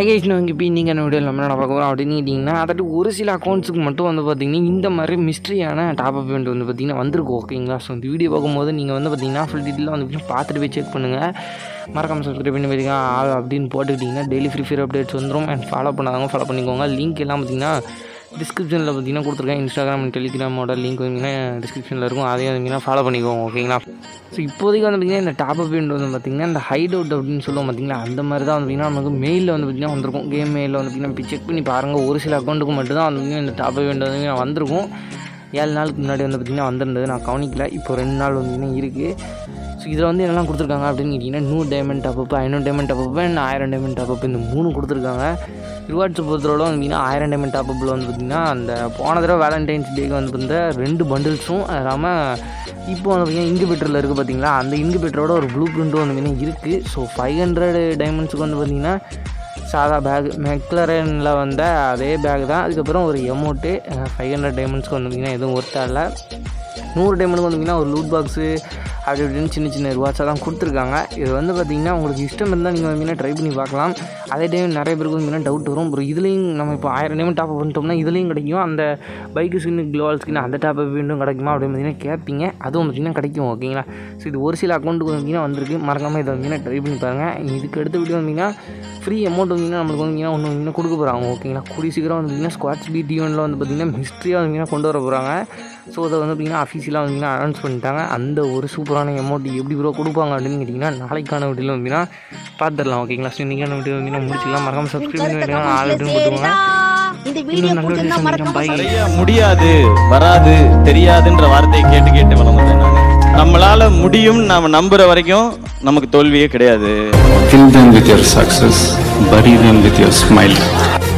ஹைகைஸ்னு வாங்கி போய் நீங்கள் என்ன வீடியோ நம்ம பார்க்க போகிறோம் அப்படின்னு கேட்டிங்கன்னா அதாட்டு ஒரு சில அக்கௌண்ட்ஸுக்கு மட்டும் வந்து பார்த்தீங்கன்னா இந்த மாதிரி மிஸ்ட்ரியான டாப் அப் இவெண்ட் வந்து பார்த்தீங்கன்னா வந்திருக்கும் ஓகேங்களா ஸோ இந்த வீடியோ பார்க்கும்போது நீங்கள் வந்து பார்த்தீங்கன்னா ஃபுல் டீட்டெயிலாக வந்து பார்த்தீங்கன்னா பார்த்துட்டு போய் செக் பண்ணுங்கள் மறக்காம சப்ஸ்கிரைப் பண்ணி வைங்க ஆள் அப்படின்னு போட்டுக்கிட்டிங்கன்னா டெய்லி ஃப்ரீ ஃபயர் அப்டேட்ஸ் வந்துடும் அண்ட் ஃபாலோ பண்ணாதவங்க ஃபாலோ பண்ணிக்கோங்க லிங்க் எல்லாம் பார்த்தீங்கன்னா டிஸ்கிரிப்ஷனில் பார்த்தீங்கன்னா கொடுத்துருக்கேன் இன்ஸ்டாகிராம் டெலிகிராமோட லிங்க் வந்தீங்கன்னா டிஸ்கிரிப்ஷனில் இருக்கும் அதையும் வந்தீங்கன்னா ஃபாலோ பண்ணிக்கோங்க ஓகேங்களா ஸோ இப்போதைக்கு வந்து பார்த்திங்கன்னா இந்த டாப் அப் வந்து பார்த்திங்கன்னா இந்த ஹைட் அவுட் அப்படின்னு சொல்லுவோம் பார்த்தீங்களா அந்த மாதிரி தான் வந்து பார்த்திங்கன்னா நமக்கு மெயிலில் வந்து பார்த்திங்கன்னா வந்திருக்கும் கேம் மெயிலில் வந்து பார்த்திங்கன்னா இப்போ செக் பண்ணி பாருங்கள் ஒரு சில அக்கௌண்ட்டுக்கு மட்டும் தான் வந்து பார்த்திங்கன்னா இந்த டாப் அப் வந்து வந்திருக்கும் ஏழு நாளுக்கு முன்னாடி வந்து பார்த்திங்கன்னா வந்திருந்தது நான் கவனிக்கல இப்போ ரெண்டு நாள் வந்து பார்த்திங்கன்னா இருக்குது ஸோ இதில் வந்து என்னெல்லாம் கொடுத்துருக்காங்க அப்படின்னு கேட்டிங்கன்னா நூறு டைமண்ட் டாப்அப் ஐநூறு டைமண்ட் டாப்அப் அண்ட் ஆயிரம் டைமண்ட் டாப்அப் இந்த மூணு கொடுத்துருக்காங்க ரிவார்ட்ஸ் பொறுத்தவரை வந்தீங்கன்னா ஆயிரம் டைமண்ட் டாப்அப்பில் வந்து பார்த்திங்கன்னா அந்த போன தடவை வேலண்டைன்ஸ் டேக்கு வந்து பார்த்திங்கன்னா ரெண்டு பண்டில்ஸும் அது இல்லாமல் இப்போ வந்து பார்த்திங்கன்னா இன்குபேட்டரில் இருக்குது பார்த்தீங்களா அந்த இன்குபேட்டரோட ஒரு ப்ளூ பிரிண்ட்டும் வந்து பார்த்திங்கன்னா இருக்குது ஸோ ஃபைவ் ஹண்ட்ரட் டைமண்ட்ஸுக்கு வந்து பார்த்திங்கன்னா சாதா பேக் மெக்லரனில் வந்த அதே பேக் தான் அதுக்கப்புறம் ஒரு எமௌண்ட்டு ஃபைவ் ஹண்ட்ரட் டைமண்ட்ஸ்க்கு வந்து பார்த்திங்கன்னா எதுவும் ஒர்த்தாக இல்லை நூறு டைமண்டுக்கு வந்து பார்த்திங்கன்னா ஒரு லூட் பாக்ஸு அப்படி இப்படின்னு சின்ன சின்ன ரிவார்ட்ஸாக தான் கொடுத்துருக்காங்க இது வந்து பார்த்திங்கன்னா உங்களுக்கு இஷ்டம் இருந்தால் நீங்கள் வந்து ட்ரை பண்ணி பார்க்கலாம் அதே டைம் நிறைய பேருக்கு வந்து டவுட் வரும் அப்புறம் இதுலேயும் நம்ம இப்போ ஆயிரம் டைம் டாப் பண்ணிட்டோம்னா இதுலேயும் கிடைக்கும் அந்த பைக்கு ஸ்கின் க்ளோவல் ஸ்கின் அந்த டாப் மீண்டும் கிடைக்குமா அப்படின்னு பார்த்தீங்கன்னா கேட்பீங்க அதுவும் பார்த்திங்கன்னா கிடைக்கும் ஓகேங்களா ஸோ இது ஒரு சில அக்கௌண்ட்டுக்கு வந்தீங்கன்னா வந்திருக்கு மறக்காமல் இதை வந்தீங்கன்னா ட்ரை பண்ணி பாருங்கள் இதுக்கு அடுத்த வீடியோ வந்தீங்கன்னா ஃப்ரீ அமௌண்ட் வந்தீங்கன்னா நம்மளுக்கு வந்தீங்கன்னா ஒன்று வந்தீங்கன்னா கொடுக்க போகிறாங்க ஓகேங்களா கூடிய சீக்கிரம் வந்து பார்த்திங்கன்னா ஸ்குவாட்ச் பி டியூனில் வந்து பார்த்திங்கன்னா ஹிஸ்ட்ரியாக வந்தீங்கன்னா கொண்டு வர போகிறாங்க ஸோ அதை வந்து பார்த்திங்கன்னா அஃபீஷியலாக வந்தீங்கன்னா அனௌன்ஸ் பண்ணிட்டாங்க அந்த ஒரு சூப்பரான அமௌண்ட் எப்படி ப்ரோ கொடுப்பாங்க அப்படின்னு கேட்டிங்கன்னா நாளைக்கான வீடியோவில் வந்தீங்கன்னா பார்த்துடலாம் ஓகேங்களா ஸோ இன்றைக்கான வீடியோ வந்தீங்கன்னா முடிச்சிக்கலாம் மறக்காம சப்ஸ்கிரைப் பண்ணி வைக்கலாம் ஆல் அப்படின்னு போட்டுக்கோங்க இந்த வீடியோ இன்னும் நல்ல பிடிச்சிருந்தா வீடியோஸ் மறக்காம பாய் நிறைய முடியாது வராது தெரியாதுன்ற வார்த்தையை கேட்டு கேட்டு வளர்ந்தேன் நான் நம்மளால முடியும் நாம நம்புற வரைக்கும் நமக்கு தோல்வியே கிடையாது Kill them with your success, bury them with your smile.